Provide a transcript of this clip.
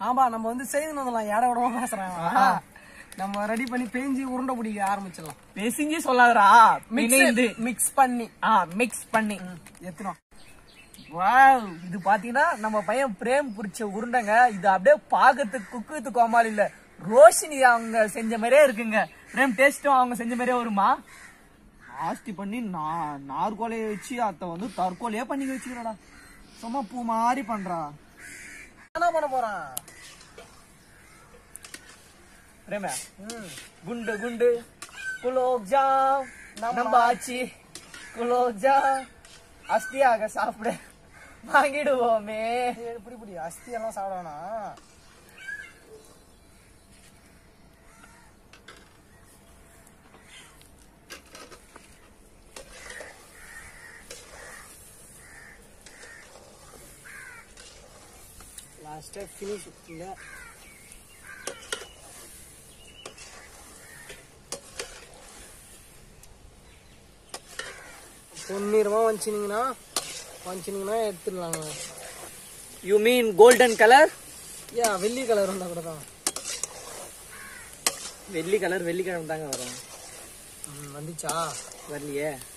ஆமா நம்ம வந்து செய்து வந்துடலாம் இட விடமா பேசுறேன் நம்ம ரெடி பண்ணி பேஞ்சு உருண்டை பிடிக்க ஆரம்பிச்சிடலாம் பெசிஞ்சு சொல்லாதடா மிக்ஸ் மிக்ஸ் பண்ணி ஆ மிக்ஸ் பண்ணி எத்தனும் வாவ் இது பாத்தீங்கன்னா நம்ம பையன் பிரேம் புடிச்ச உருண்டைங்க இது அப்படியே பாக்கிறதுக்கு குக்குத்து கோமாளி இல்ல ரோஷினி அவங்க செஞ்ச மாதிரியே இருக்குங்க பிரேம் டேஸ்டும் அவங்க செஞ்ச மாதிரியே வருமா ஆஸ்தி பண்ணி நா- நார்கோலையை வச்சு அத்தை வந்து தற்கொலையே பண்ணி வச்சுக்கிறடா சும்மா பூ மாதிரி பண்றா என்ன பண்ண போறான் பிரேம குண்டு குண்டு குலோப் ஜாம் நம்ம ஆச்சி குலோப் ஜாம் அஸ்தியாக சாப்பிட வாங்கிடுவோமே ஏய், இப்படி இப்படி அஸ்தி எல்லாம் சாப்பிடணும் லாஸ்டா ஃபினிஷ் இல்லை பொன்னிறமா வந்துச்சுனீங்கன்னா வந்துச்சுனீங்கன்னா எடுத்துடலாங்க you mean golden colour yeah வெள்ளி கலர் இருந்தா கூட தான் வெள்ளி கலர் வெள்ளிக்கிழமை தாங்க வரும் வந்துச்சா வரலையே